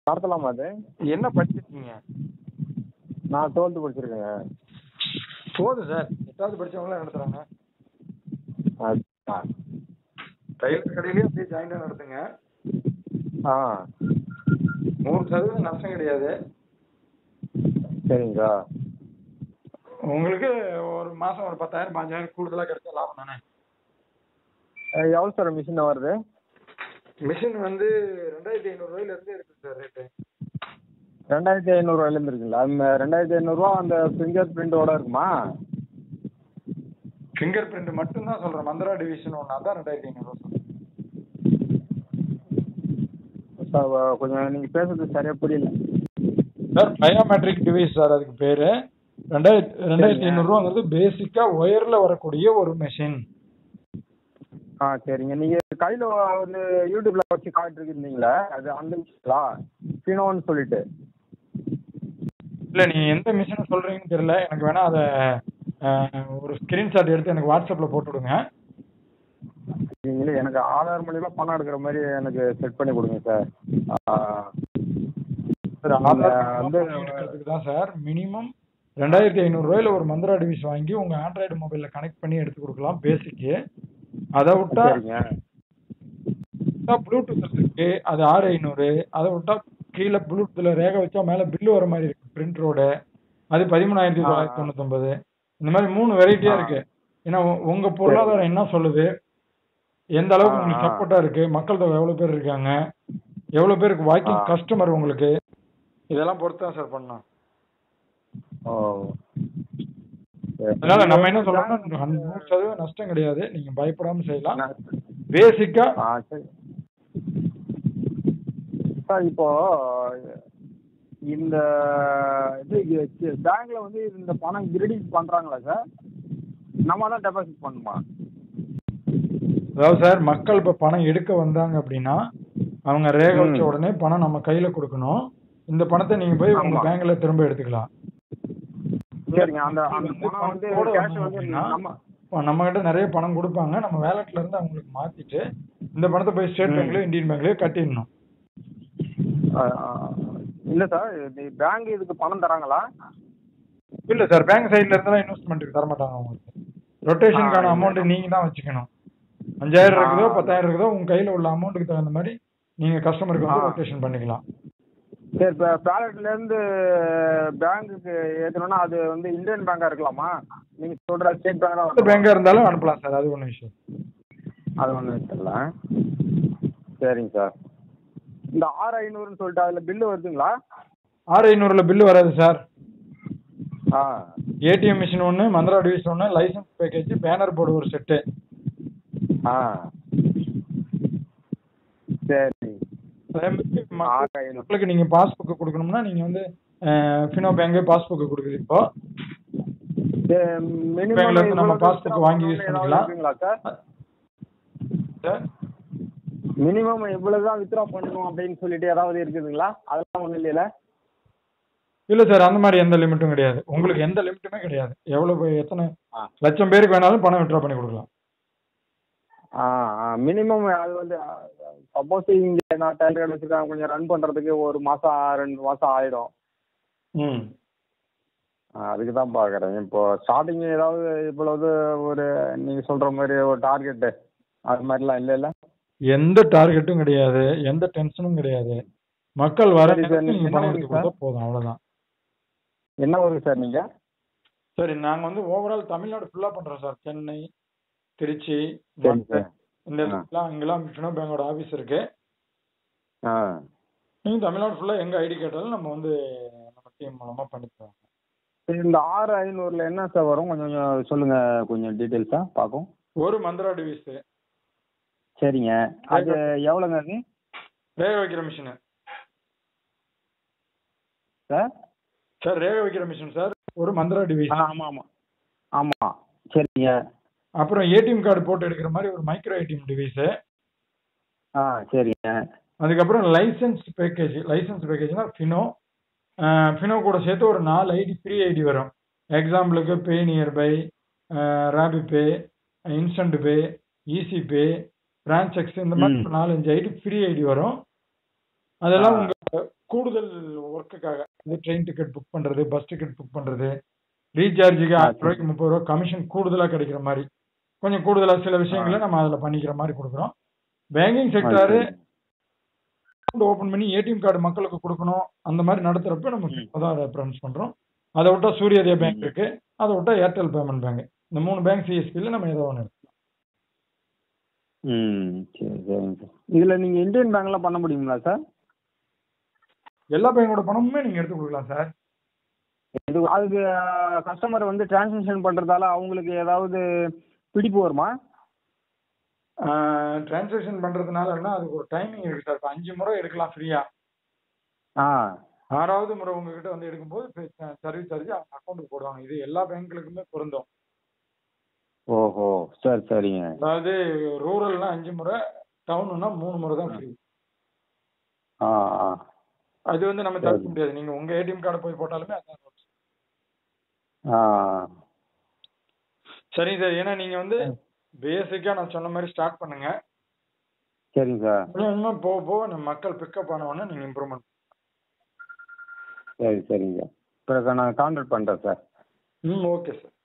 நடத்தலாமா அது என்ன படிச்சிருக்கீங்க நான் டுவெல்த்து படிச்சிருக்கேங்க போதும் சார் எட்டாவது படிச்சவங்களாம் நடத்துறாங்க ஆ டைலர் கடையிலேயே அப்படியே ஜாயிண்டாக நடத்துங்க ஆ நூறு சதவீதம் நஷ்டம் கிடையாது சரிங்கக்கா உங்களுக்கு ஒரு மாசம் ஒரு பத்தாயிரம் பாஞ்சாயிரம் கூடுதலா கிடைச்சா லாபம் தானே அஹ் எவ்வளோ சார் மிஷின் வருது மிஷின் வந்து ரெண்டாயிரத்தி ஐநூறுரூவாயில இருந்து இருக்கு சார் ரேட்டு ரெண்டாயிரத்தி ஐநூறுரூவாயிலேருந்து இருக்குங்களா அந்த ரெண்டாயிரத்தி ஐநூறுரூவா அந்த ஃபிங்கர் பிரிண்டோட இருக்குமா ஃபிங்கர் பிரிண்ட் மட்டும் தான் சொல்றேன் மந்திரா டிவிஷன் ஒன்று அதான் ரெண்டாயிரத்தி ஐநூறுரூவா சொல்றேன் சார் வ- கொஞ்சம் நீங்கள் பேசுறது சரியாக புரியல சார் பயோமெட்ரிக் டிவைஸ் சார் அதுக்கு பேரு ரெண்டாயிரத்தி ரெண்டாயிரத்தி ஐநூறுரூவாங்கிறது பேசிக்கா ஒயர்ல வரக்கூடிய ஒரு மெஷின் ஆ சரிங்க நீங்கள் கையில் வந்து யூடியூப்ல வச்சு காட்டிருக்கீங்களா அது அந்த மிஷின்களா ஃபினோன்னு சொல்லிட்டு இல்ல நீங்க எந்த மிஷினை சொல்றீங்கன்னு தெரியல எனக்கு வேணா அதை ஒரு ஸ்கிரீன்ஷாட் எடுத்து எனக்கு வாட்ஸ்அப்ல போட்டு விடுங்க நீங்களே எனக்கு ஆதார் மூலியமா பணம் எடுக்கிற மாதிரி எனக்கு செட் பண்ணி கொடுங்க சார் ஆ, சார் நீங்க ஆதார் வந்து வந்து எடுக்கிறதுக்கு தான் சார் மினிமம் ரெண்டாயிரத்தி ஐநூறுரூவாயில ஒரு மந்திரா டிவைஸ் வாங்கி உங்க ஆண்ட்ராய்டு மொபைல்ல கனெக்ட் பண்ணி எடுத்து கொடுக்கலாம் பேசிக்கு அதை விட்டா சரிங்க ப்ளூடூத் இருக்கு அது ஆறு ஐநூறு அதை விட்டா கீழே ப்ளூடூத்ல ரேக வச்சா மேல பில்லு வர மாதிரி இருக்கு பிரிண்டரோட அது பதிமூணாயிரத்தி தொள்ளாயிரத்தி தொண்ணூத்தொன்பது இந்த மாதிரி மூணு வெரைட்டியா ஆ. இருக்கு ஏன்னா உ- உங்க பொருளாதாரம் என்ன சொல்லுது எந்த அளவுக்கு ஆ, உங்களுக்கு ஆ. சப்போர்ட்டா இருக்கு மக்கள் தொகை எவ்வளவு பேர் இருக்காங்க எவ்வளவு பேருக்கு வாக்கிங் ஆ. கஸ்டமர் உங்களுக்கு இதெல்லாம் பொறுத்து தான் சார் பண்ணணும் ஓ சரி. அதனால நம்ம என்ன சொல்றோம்னா நூறு சதவீதம் நஷ்டம் கிடையாது நீங்க பயப்படாம செய்யலாம் நான் பேசிக்கா ஆ சரி சார் இப்போ இந்த இது பேங்க்ல வந்து இந்த பணம் கிரெடிட் பண்றாங்களா சார் நம்ம தான் டெபாசிட் பண்ணுமா அதாவது சார் மக்கள் இப்ப பணம் எடுக்க வந்தாங்க அப்படின்னா அவங்க ரேக ம். வச்ச உடனே பணம் நம்ம கையில கொடுக்கணும் இந்த பணத்தை நீங்க போய் உங்க ஆமா. பேங்க்ல திரும்ப எடுத்துக்கலாம் சரிங்க அந்த அந்த வந்து பணம் வந்து பணத்தோட கேஷ் வந்தாங்க வந்து அப்படின்னா, நம்ம இப்ப நம்ம கிட்ட நிறைய பணம் கொடுப்பாங்க நம்ம வேலட்ல இருந்து அவங்களுக்கு மாத்திட்டு இந்த பணத்தை போய் ஸ்டேட் ம். பேங்க்லயோ இந்தியன் பேங்க்லயோ கட்டிடணும் ஆ, ஆ, இல்ல சார் பேங்க் இதுக்கு பணம் தராங்களா இல்ல சார் பேங்க் சைடுல இருந்தெல்லாம் இன்வெஸ்ட்மெண்ட்டுக்கு தர மாட்டாங்க உங்களுக்கு ரொட்டேஷனுக்கான ஆ, அமௌண்ட் நீங்க தான் வச்சுக்கணும் அஞ்சாயிரம் ஆ. இருக்குதோ பத்தாயிரம் இருக்குதோ உங்க கையில உள்ள அமௌண்ட்டுக்கு தகுந்த மாதிரி நீங்க கஸ்டமருக்கு வந்து ஆ. ரொட்டேஷன் பண்ணிக்கலாம் சரி இப்போ பேலட்ல இருந்து பேங்க்குக்கு ஏற்றணும்னா அது வந்து இந்தியன் பேங்கா இருக்கலாமா நீங்க சொல்ற ஸ்டேட் எந்த பேங்க் பேங்கா இருந்தாலும் அனுப்பலாம் சார் அது ஒன்றும் விஷயம் அது ஒன்றும் தெரியல சரிங்க சார் இந்த ஆறு ஐநூறுன்னு சொல்லிட்டு அதில் பில்லு வருதுங்களா ஆறு ஐநூறுல பில்லு வராது சார் ஆ ஏடிஎம் மிஷின் ஒன்று மந்திரா டிவிஸ் ஒன்று லைசன்ஸ் பேக்கேஜ் பேனர் போர்டு ஒரு செட்டு ஆ சரி அதே மாதிரி ம- ஆறு ஐநூறு மக்களுக்கு நீங்க பாஸ்புக் கொடுக்கணும்னா நீங்க வந்து அஹ், ஃபினோ பேங்க் பாஸ்புக் கொடுக்குது இப்போ மினிமம் பேங்க்ல இருந்து நம்ம பாஸ்புக் வாங்கி யூஸ் பண்ணிக்கலாம் இருக்குங்களா சார் சார் மினிமம் இவ்வளவு தான் வித்ரா பண்ணணும் அப்படின்னு சொல்லிட்டு ஏதாவது இருக்குதுங்களா அதெல்லாம் ஒன்றும் இல்லைல்ல இல்ல சார் அந்த மாதிரி எந்த லிமிட்டும் கிடையாது உங்களுக்கு எந்த லிமிட்டுமே கிடையாது எவ்வளவு எத்தனை ஆ. லட்சம் பேருக்கு வேணாலும் பணம் விட்ரா பண்ணி கொடுக்கலாம் ஆ ஆ மினிமம் அது வந்து சப்போஸ் இங்கே நான் டெய்லர் கடை வச்சுருக்கேன் கொஞ்சம் ரன் பண்ணுறதுக்கு ஒரு மாதம் ரெண்டு மாதம் ஆயிடும் ம் அதுக்கு தான் பார்க்குறேன் இப்போ ஸ்டார்டிங் ஏதாவது இவ்வளவு ஒரு நீங்கள் சொல்கிற மாதிரி ஒரு டார்கெட்டு அது மாதிரிலாம் இல்லைல்ல எந்த டார்கெட்டும் கிடையாது எந்த டென்ஷனும் கிடையாது மக்கள் வர சரி சார், நேரத்துக்கு நீங்க என்ன பணம் ஊருக்கு எடுத்து கொடுத்தா போதும் அவ்வளவுதான் என்ன ஊருக்கு சார் நீங்கள் சரி நாங்க வந்து ஓவரால் தமிழ்நாடு ஃபுல்லா பண்றோம் சார் சென்னை திருச்சி சரி மதுரை, சார் இந்த இடத்துக்குலாம் அங்கெல்லாம் ஃபினோ பேங்கோட ஆபீஸ் இருக்கு ஆ நீங்க தமிழ்நாடு ஃபுல்லா எங்க ஐடி கேட்டாலும் நம்ம வந்து நம்ம டீம் மூலமா பண்ணித்தரோம் சரி இந்த ஆறு ஐநூறில் என்ன சார் வரும் கொஞ்சம் கொஞ்சம் சொல்லுங்கள் கொஞ்சம் டீட்டெயில்ஸாக பார்ப்போம் ஒரு மந்திரா டிவிஸ் சரிங்க அது எவ்வளோங்க அது ரேக வைக்கிற மிஷின் சார் சார் ரேக வைக்கிற மிஷின் சார் ஒரு மந்திரா ஆ டிவைஸ் ஆமாம் ஆமாம் ஆமாம் சரிங்க அப்புறம் ஏடிஎம் கார்டு போட்டு எடுக்கிற மாதிரி ஒரு மைக்ரோ ஏடிஎம் டிவைஸ் ஆ சரிங்க அதுக்கப்புறம் லைசன்ஸ் பேக்கேஜ் லைசன்ஸ் பேக்கேஜ்னா ஃபினோ ஃபினோ கூட சேர்த்து ஒரு நாலு ஐடி ஃப்ரீ ஐடி வரும் எக்ஸாம்பிளுக்கு PayNearby RapiPay InstantPay EasyPay branch X இந்த மாதிரி ம். ஒரு நாலஞ்சு ஐடி ஃப்ரீ ஐடி வரும் அதெல்லாம் ஆ. உங்க கூடுதல் ஒர்க்குக்காக இந்த ட்ரெயின் டிக்கெட் புக் பண்றது பஸ் டிக்கெட் புக் பண்றது ரீசார்ஜுக்கு ஆ, ஆயிரம் ரூபாய்க்கு முப்பது ரூபா கமிஷன் கூடுதலா கிடைக்கிற மாதிரி கொஞ்சம் கூடுதலா சில விஷயங்களை நம்ம அதுல பண்ணிக்கிற மாதிரி கொடுக்குறோம் பேங்கிங் செக்டாரு அக்கௌண்ட் ஓபன் பண்ணி ஏடிஎம் கார்டு மக்களுக்கு கொடுக்கணும் அந்த மாதிரி நடத்துறப்ப நம்ம ம். FINO தான் ரெஃபரன்ஸ் பண்றோம் அதை விட்டா சூரியதய பேங்க் இருக்கு அதை விட்டா ஏர்டெல் பேமெண்ட் பேங்க் இந்த மூணு பேங்க் சிஎஸ்பியில் நம்ம ஏதோ ஒன்று ம் சரி சரிங்க சார் இதில் நீங்கள் இந்தியன் பேங்க்லாம் பண்ண முடியுங்களா சார் எல்லா பேங்கோட பணமுமே நீங்க எடுத்து கொடுக்கலாம் சார் இது அதுக்கு கஸ்டமர் வந்து டிரான்சாக்ஷன் பண்ணுறதால அவங்களுக்கு ஏதாவது பிடிப்பு வருமா டிரான்சாக்ஷன் பண்றதுனால அதுக்கு ஒரு டைமிங் இருக்கு சார் இப்போ அஞ்சு முறை எடுக்கலாம் ஃப்ரீயா ஆ ஆறாவது முறை உங்ககிட்ட வந்து எடுக்கும்போது சர்வீஸ் சார்ஜ் அக்கௌண்ட்டுக்கு போடுவாங்க இது எல்லா பேங்க்களுக்குமே பொருந்தும் ஓஹோ சரி சரிங்க அதாவது ரூரல்னா அஞ்சு முறை டவுன்னா மூணு முறை தான் ஃப்ரீ ஆ ஆ அது வந்து நம்ம தடுக்க முடியாது நீங்க உங்க ஏடிஎம் கார்டை போய் போட்டாலுமே அதான் rules. ஆ சரிங்க சார் ஏன்னா நீங்க வந்து பேசிக்கா நான் சொன்ன மாதிரி ஸ்டார்ட் பண்ணுங்க சரிங்க சார் கொஞ்சம் கொஞ்சமா போக போக நம்ம மக்கள் பிக்கப் ஆன உடனே நீங்க இம்ப்ரூவ்மெண்ட் சரி சரிங்க பிறகு நான் கான்டாக்ட் பண்ணுறேன் சார் ம் ஓகே சார்